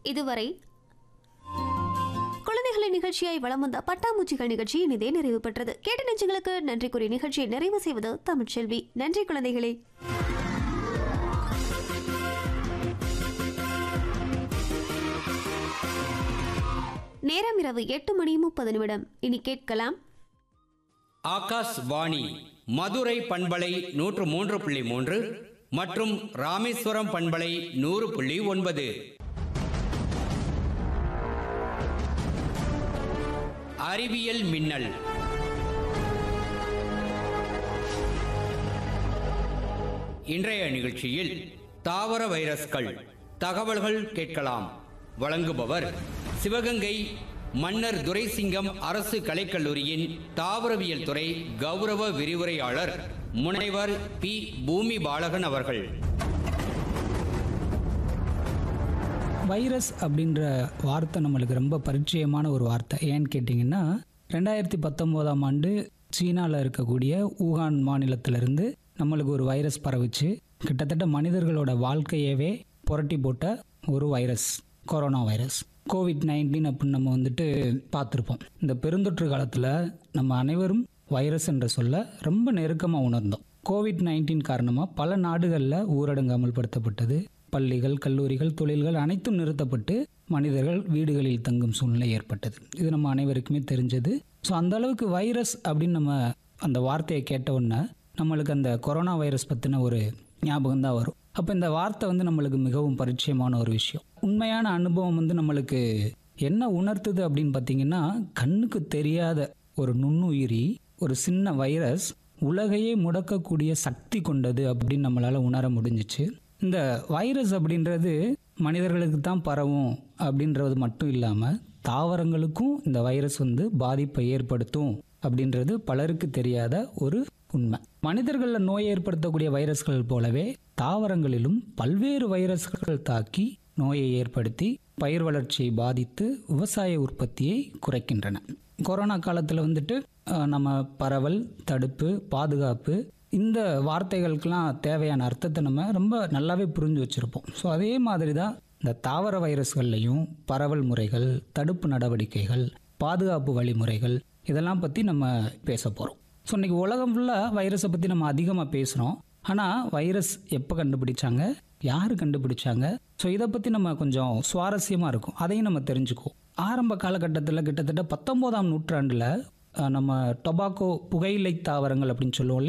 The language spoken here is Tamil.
இதுவரை குழந்தைகளின் நிகழ்ச்சியாய் வலம் வந்த பட்டாம்பூச்சிகள் நிகழ்ச்சி இனிதே நிறைவு பெற்றது கேட்ட நெஞ்சங்களுக்கு நன்றி கூறி நிகழ்ச்சியை நிறைவு செய்வது தமிழ்ச்செல்வி நன்றி குழந்தைகளே நேரம் இரவு எட்டு மணி முப்பது நிமிடம் இனி கேட்கலாம் ஆகாஷ் வாணி மதுரை பண்பலை நூற்று மூன்று புள்ளி மூன்று மற்றும் ராமேஸ்வரம் பண்பலை நூறு புள்ளி ஒன்பது அறிவியல் மின்னல் இன்றைய நிகழ்ச்சியில் தாவர வைரஸ்கள் தகவல்கள் கேட்கலாம் வழங்குபவர் சிவகங்கை மன்னர் துரைசிங்கம் அரசு கலைக்கல்லூரியின் தாவரவியல் துறை கௌரவ விரிவுரையாளர் முனைவர் பி பூமி பாலகன் அவர்கள் வைரஸ் அப்படின்ற வார்த்தை நம்மளுக்கு ரொம்ப பரிச்சயமான ஒரு வார்த்தை ஏன்னு கேட்டிங்கன்னா ரெண்டாயிரத்தி பத்தொம்போதாம் ஆண்டு சீனாவில் இருக்கக்கூடிய ஊகான் மாநிலத்திலிருந்து நம்மளுக்கு ஒரு வைரஸ் பரவுச்சு கிட்டத்தட்ட மனிதர்களோட வாழ்க்கையவே புரட்டி போட்ட ஒரு virus corona virus COVID nineteen அப்படின்னு நம்ம வந்துட்டு பார்த்துருப்போம் இந்த பெருந்தொற்று காலத்தில் நம்ம அனைவரும் வைரஸ் என்ற சொல்ல ரொம்ப நெருக்கமாக உணர்ந்தோம் கோவிட் நைன்டீன் காரணமாக பல நாடுகளில் ஊரடங்கு அமல்படுத்தப்பட்டது பள்ளிகள் கல்லூரிகள் தொழில்கள் அனைத்தும் நிறுத்தப்பட்டு மனிதர்கள் வீடுகளில் தங்கும் சூழ்நிலை ஏற்பட்டது இது நம்ம அனைவருக்குமே தெரிஞ்சது ஸோ அந்த அளவுக்கு வைரஸ் அப்படின்னு நம்ம அந்த வார்த்தையை கேட்ட உடனே நம்மளுக்கு அந்த கொரோனா வைரஸ் பற்றின ஒரு ஞாபகம் தான் வரும் அப்போ இந்த வார்த்தை வந்து நம்மளுக்கு மிகவும் பரிச்சயமான ஒரு விஷயம் உண்மையான அனுபவம் வந்து நம்மளுக்கு என்ன உணர்த்துது அப்படின்னு பார்த்தீங்கன்னா கண்ணுக்கு தெரியாத ஒரு நுண்ணுயிரி ஒரு சின்ன வைரஸ் உலகையே முடக்கக்கூடிய சக்தி கொண்டது அப்படின்னு நம்மளால உணர முடிஞ்சிச்சு இந்த வைரஸ் அப்படின்றது மனிதர்களுக்கு தான் பரவும் அப்படின்றது மட்டும் இல்லாமல் தாவரங்களுக்கும் இந்த வைரஸ் வந்து பாதிப்பை ஏற்படுத்தும் அப்படின்றது பலருக்கு தெரியாத ஒரு உண்மை மனிதர்களில் நோய் ஏற்படுத்தக்கூடிய வைரஸ்கள் போலவே தாவரங்களிலும் பல்வேறு வைரஸ்கள் தாக்கி நோயை ஏற்படுத்தி பயிர் வளர்ச்சியை பாதித்து விவசாய உற்பத்தியை குறைக்கின்றன கொரோனா காலத்தில் வந்துட்டு அஹ், நம்ம பரவல் தடுப்பு பாதுகாப்பு இந்த வார்த்தைகளுக்கெல்லாம் தேவையான அர்த்தத்தை நம்ம ரொம்ப நல்லாவே புரிஞ்சு வச்சுருப்போம் ஸோ அதே மாதிரி தான் இந்த தாவர வைரஸ்கள்லையும் பரவல் முறைகள் தடுப்பு நடவடிக்கைகள் பாதுகாப்பு வழிமுறைகள் இதெல்லாம் பற்றி நம்ம பேச போகிறோம் ஸோ இன்னைக்கு உலகம் ஃபுல்லாக வைரஸை பற்றி நம்ம அதிகமாக பேசுகிறோம் ஆனால் வைரஸ் எப்போ கண்டுபிடிச்சாங்க யார் கண்டுபிடிச்சாங்க ஸோ இதை பற்றி நம்ம கொஞ்சம் சுவாரஸ்யமாக இருக்கும் அதையும் நம்ம தெரிஞ்சுக்குவோம் ஆரம்ப காலகட்டத்தில் கிட்டத்தட்ட பத்தொம்போதாம் நூற்றாண்டில் நம்ம டொபாக்கோ புகையிலை தாவரங்கள் அப்படின்னு சொல்லுவோம் இல்லையா?